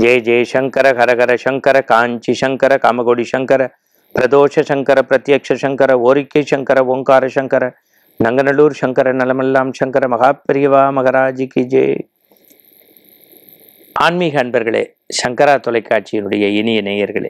ஜெய ஜெயசங்கர ஹரஹர சங்கர காஞ்சி சங்கர காமகோடி சங்கர பிரதோஷ சங்கர பிரத்யக்ஷ சங்கர ஓரிக்கை சங்கர ஓங்கார சங்கர நங்கநல்லூர் சங்கர நலமெல்லாம் சங்கர மகாபிரியவா மகராஜிக்கு ஜெய் ஆன்மீக அன்பர்களே சங்கரா தொலைக்காட்சியினுடைய இனிய நேயர்களே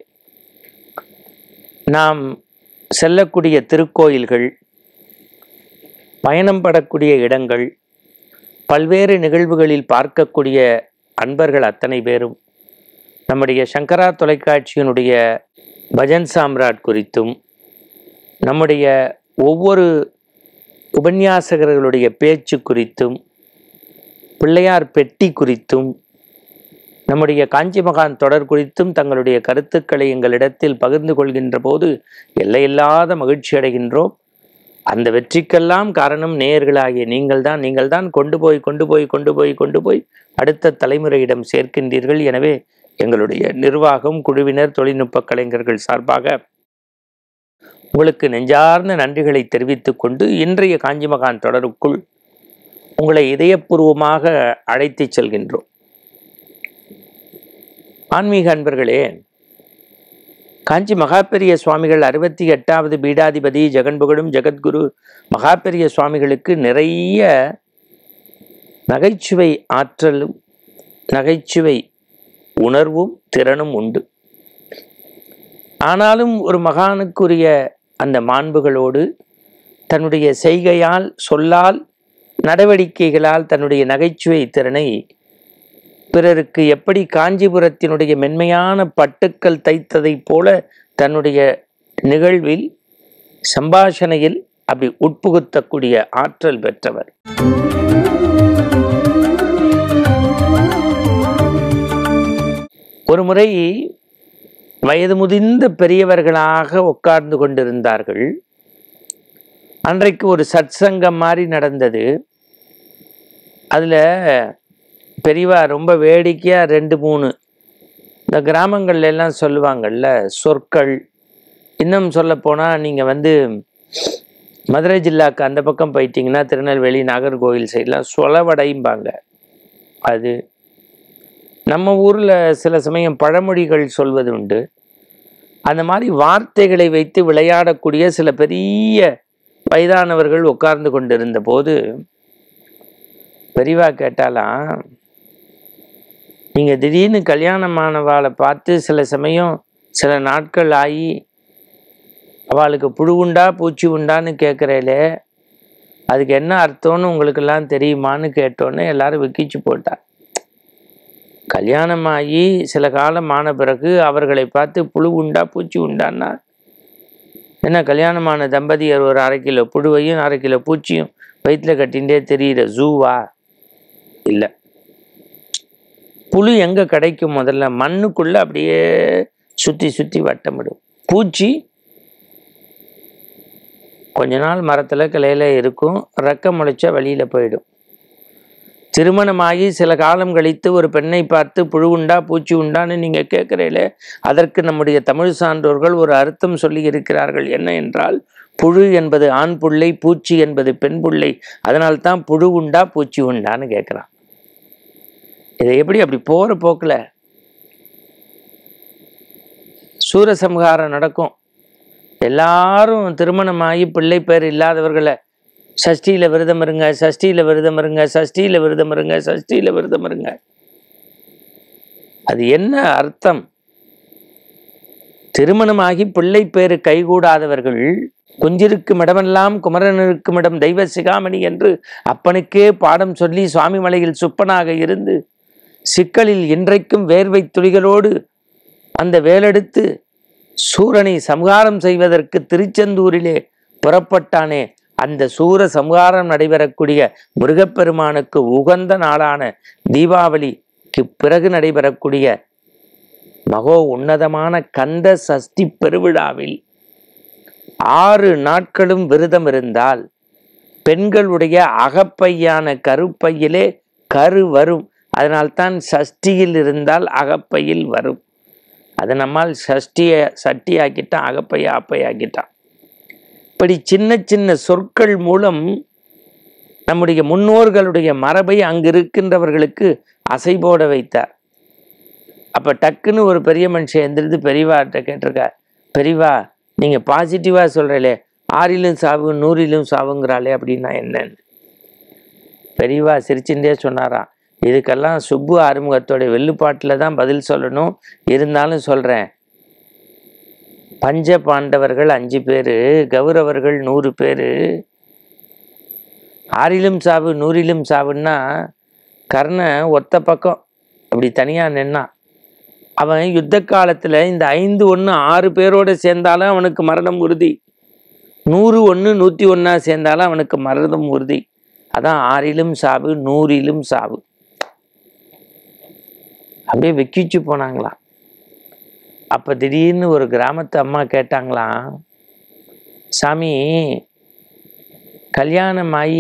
நாம் செல்லக்கூடிய திருக்கோயில்கள் பயணம் படக்கூடிய இடங்கள் பல்வேறு நிகழ்வுகளில் பார்க்கக்கூடிய அன்பர்கள் அத்தனை பேரும் நம்முடைய சங்கரா தொலைக்காட்சியினுடைய பஜன் சாம்ராட் குறித்தும் நம்முடைய ஒவ்வொரு உபன்யாசகர்களுடைய பேச்சு குறித்தும் பிள்ளையார் பெட்டி குறித்தும் நம்முடைய காஞ்சி மகான் தொடர் குறித்தும் தங்களுடைய கருத்துக்களை எங்களிடத்தில் பகிர்ந்து கொள்கின்ற போது எல்லையில்லாத மகிழ்ச்சி அடைகின்றோம் அந்த வெற்றிக்கெல்லாம் காரணம் நேயர்களாகிய நீங்கள்தான் நீங்கள்தான் கொண்டு போய் கொண்டு போய் கொண்டு போய் கொண்டு போய் அடுத்த தலைமுறையிடம் சேர்க்கின்றீர்கள் எனவே எங்களுடைய நிர்வாகம் குழுவினர் தொழில்நுட்ப கலைஞர்கள் சார்பாக உங்களுக்கு நெஞ்சார்ந்த நன்றிகளை தெரிவித்துக் கொண்டு இன்றைய காஞ்சி மகான் தொடருக்குள் உங்களை இதயபூர்வமாக அழைத்துச் செல்கின்றோம் ஆன்மீக அன்பர்களே காஞ்சி மகாபெரிய சுவாமிகள் அறுபத்தி எட்டாவது பீடாதிபதி ஜெகன்புகழும் ஜெகத்குரு மகாபெரிய சுவாமிகளுக்கு நிறைய நகைச்சுவை ஆற்றலும் நகைச்சுவை உணர்வும் திறனும் உண்டு ஆனாலும் ஒரு மகானுக்குரிய அந்த மாண்புகளோடு தன்னுடைய செய்கையால் சொல்லால் நடவடிக்கைகளால் தன்னுடைய நகைச்சுவை திறனை பிறருக்கு எப்படி காஞ்சிபுரத்தினுடைய மென்மையான பட்டுக்கள் தைத்ததைப் போல தன்னுடைய நிகழ்வில் சம்பாஷணையில் அப்படி உட்புகுத்தக்கூடிய ஆற்றல் பெற்றவர் ஒரு முறை வயது முதிர்ந்த பெரியவர்களாக உட்கார்ந்து கொண்டிருந்தார்கள் அன்றைக்கு ஒரு சத்சங்கம் மாதிரி நடந்தது அதில் பெரியவா ரொம்ப வேடிக்கையாக ரெண்டு மூணு இந்த கிராமங்கள்ல எல்லாம் சொல்லுவாங்கள்ல சொற்கள் இன்னும் சொல்ல போனால் நீங்கள் வந்து மதுரை ஜில்லாக்கு அந்த பக்கம் போயிட்டீங்கன்னா திருநெல்வேலி நாகர்கோவில் சைட்லாம் சொலவடைம்பாங்க அது நம்ம ஊரில் சில சமயம் பழமொழிகள் சொல்வது உண்டு அந்த மாதிரி வார்த்தைகளை வைத்து விளையாடக்கூடிய சில பெரிய வயதானவர்கள் உட்கார்ந்து கொண்டிருந்த போது பெரியவா கேட்டாலாம் நீங்கள் திடீர்னு கல்யாணமானவாளை பார்த்து சில சமயம் சில நாட்கள் ஆகி அவளுக்கு புழு உண்டா பூச்சி உண்டான்னு கேட்குறேலே அதுக்கு என்ன அர்த்தம்னு உங்களுக்கெல்லாம் தெரியுமான்னு கேட்டோன்னே எல்லாரும் விக்கிச்சு போட்டா கல்யாணமாகி சில காலம் ஆன பிறகு அவர்களை பார்த்து புழு உண்டா பூச்சி உண்டான்னா என்ன கல்யாணமான தம்பதியர் ஒரு அரை கிலோ புழுவையும் அரை கிலோ பூச்சியும் வயிற்றில் கட்டிகிட்டே தெரியுற ஜூவா இல்லை புழு எங்கே கிடைக்கும் முதல்ல மண்ணுக்குள்ளே அப்படியே சுற்றி சுற்றி வட்டமிடும் பூச்சி கொஞ்ச நாள் மரத்தில் கிளையில இருக்கும் ரெக்கம் முளைச்சா வெளியில் போயிடும் திருமணமாகி சில காலம் கழித்து ஒரு பெண்ணை பார்த்து புழு உண்டா பூச்சி உண்டான்னு நீங்கள் கேட்குறீங்களே அதற்கு நம்முடைய தமிழ் சான்றோர்கள் ஒரு அர்த்தம் சொல்லி இருக்கிறார்கள் என்ன என்றால் புழு என்பது ஆண் புள்ளை பூச்சி என்பது பெண் புள்ளை அதனால்தான் புழு உண்டா பூச்சி உண்டான்னு கேட்குறான் இதை எப்படி அப்படி போகிற போக்கில் சூரசம்ஹாரம் நடக்கும் எல்லாரும் திருமணமாகி பிள்ளை பேர் இல்லாதவர்களை சஷ்டியில் விரதம் இருங்க சஷ்டியில் விரதம் இருங்க சஷ்டியில் விரதம் இருங்க சஷ்டியில் விரதம் இருங்க அது என்ன அர்த்தம் திருமணமாகி பிள்ளை பேரு கைகூடாதவர்கள் குஞ்சிருக்கும் இடமெல்லாம் குமரனிருக்கும் இடம் தெய்வ சிகாமணி என்று அப்பனுக்கே பாடம் சொல்லி சுவாமி மலையில் சுப்பனாக இருந்து சிக்கலில் இன்றைக்கும் வேர்வை துளிகளோடு அந்த வேலெடுத்து சூரனை சம்ஹாரம் செய்வதற்கு திருச்செந்தூரிலே புறப்பட்டானே அந்த சூர சம்ஹாரம் நடைபெறக்கூடிய முருகப்பெருமானுக்கு உகந்த நாளான தீபாவளிக்கு பிறகு நடைபெறக்கூடிய மகோ உன்னதமான கந்த சஷ்டி பெருவிழாவில் ஆறு நாட்களும் விரதம் இருந்தால் பெண்களுடைய அகப்பையான கருப்பையிலே கரு வரும் அதனால்தான் சஷ்டியில் இருந்தால் அகப்பையில் வரும் அது நம்மால் சஷ்டியை சட்டி ஆக்கிட்டான் அகப்பையை அப்பை ஆக்கிட்டான் இப்படி சின்ன சின்ன சொற்கள் மூலம் நம்முடைய முன்னோர்களுடைய மரபை அங்கு இருக்கின்றவர்களுக்கு அசை போட வைத்தார் அப்போ டக்குன்னு ஒரு பெரிய மனுஷன் எந்திரித்து பெரியவாட்ட கேட்டிருக்கா பெரியவா நீங்கள் பாசிட்டிவாக சொல்கிறீங்களே ஆறிலும் சாவு நூறிலும் சாவுங்கிறாளே அப்படின்னா என்னன்னு பெரியவா சிரிச்சுட்டே சொன்னாராம் இதுக்கெல்லாம் சுப்பு ஆறுமுகத்தோடைய வெள்ளுப்பாட்டில் தான் பதில் சொல்லணும் இருந்தாலும் சொல்கிறேன் பஞ்ச பாண்டவர்கள் அஞ்சு பேர் கௌரவர்கள் நூறு பேர் ஆறிலும் சாவு நூறிலும் சாவுன்னா கர்ணன் ஒத்த பக்கம் அப்படி தனியாக நின்னான் அவன் யுத்த காலத்தில் இந்த ஐந்து ஒன்று ஆறு பேரோட சேர்ந்தாலும் அவனுக்கு மரணம் உறுதி நூறு ஒன்று நூற்றி ஒன்றா சேர்ந்தாலும் அவனுக்கு மரணம் உறுதி அதான் ஆறிலும் சாவு நூறிலும் சாவு அப்படியே வெக்கிச்சு போனாங்களாம் அப்போ திடீர்னு ஒரு கிராமத்து அம்மா கேட்டாங்களாம் சாமி கல்யாணம் ஆகி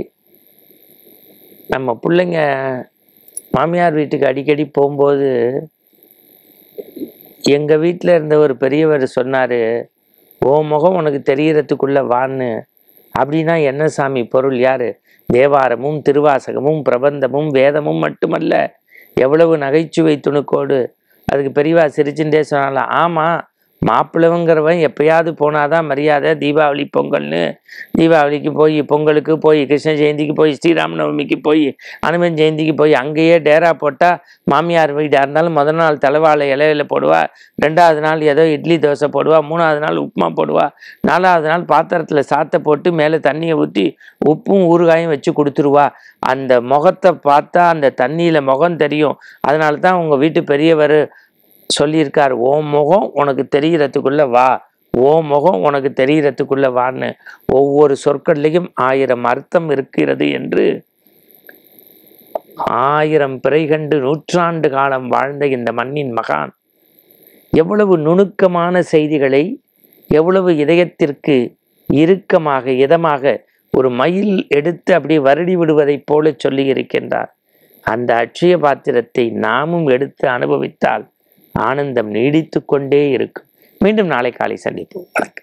நம்ம பிள்ளைங்க மாமியார் வீட்டுக்கு அடிக்கடி போகும்போது எங்கள் வீட்டில் இருந்த ஒரு பெரியவர் சொன்னார் ஓ முகம் உனக்கு தெரியறதுக்குள்ள வான்னு அப்படின்னா என்ன சாமி பொருள் யாரு தேவாரமும் திருவாசகமும் பிரபந்தமும் வேதமும் மட்டுமல்ல எவ்வளவு நகைச்சுவை துணுக்கோடு அதுக்கு பெரியவா சிரிச்சுட்டே சொன்னாலாம் ஆமாம் மாப்பிள்ளவங்கிறவன் எப்பயாவது போனாதான் மரியாதை தீபாவளி பொங்கல்னு தீபாவளிக்கு போய் பொங்கலுக்கு போய் கிருஷ்ண ஜெயந்திக்கு போய் ஸ்ரீராமநவமிக்கு போய் அனுமன் ஜெயந்திக்கு போய் அங்கேயே டேரா போட்டால் மாமியார் வீடாக இருந்தாலும் முதல் நாள் தலைவாழை இலையில போடுவா ரெண்டாவது நாள் ஏதோ இட்லி தோசை போடுவா மூணாவது நாள் உப்புமா போடுவா நாலாவது நாள் பாத்திரத்தில் சாத்தை போட்டு மேலே தண்ணியை ஊற்றி உப்பும் ஊறுகாயும் வச்சு கொடுத்துருவா அந்த முகத்தை பார்த்தா அந்த தண்ணியில் முகம் தெரியும் அதனால தான் உங்கள் வீட்டு பெரியவர் சொல்லியிருக்கார் ஓ முகம் உனக்கு தெரிகிறதுக்குள்ள வா ஓ முகம் உனக்கு தெரிகிறதுக்குள்ள வான்னு ஒவ்வொரு சொற்கள்லையும் ஆயிரம் அர்த்தம் இருக்கிறது என்று ஆயிரம் பிறை கண்டு நூற்றாண்டு காலம் வாழ்ந்த இந்த மண்ணின் மகான் எவ்வளவு நுணுக்கமான செய்திகளை எவ்வளவு இதயத்திற்கு இறுக்கமாக இதமாக ஒரு மயில் எடுத்து அப்படி வருடி விடுவதைப் போல சொல்லி இருக்கின்றார் அந்த அட்சய பாத்திரத்தை நாமும் எடுத்து அனுபவித்தால் ஆனந்தம் நீடித்து கொண்டே இருக்கும் மீண்டும் நாளை காலை சந்திப்போம் வணக்கம்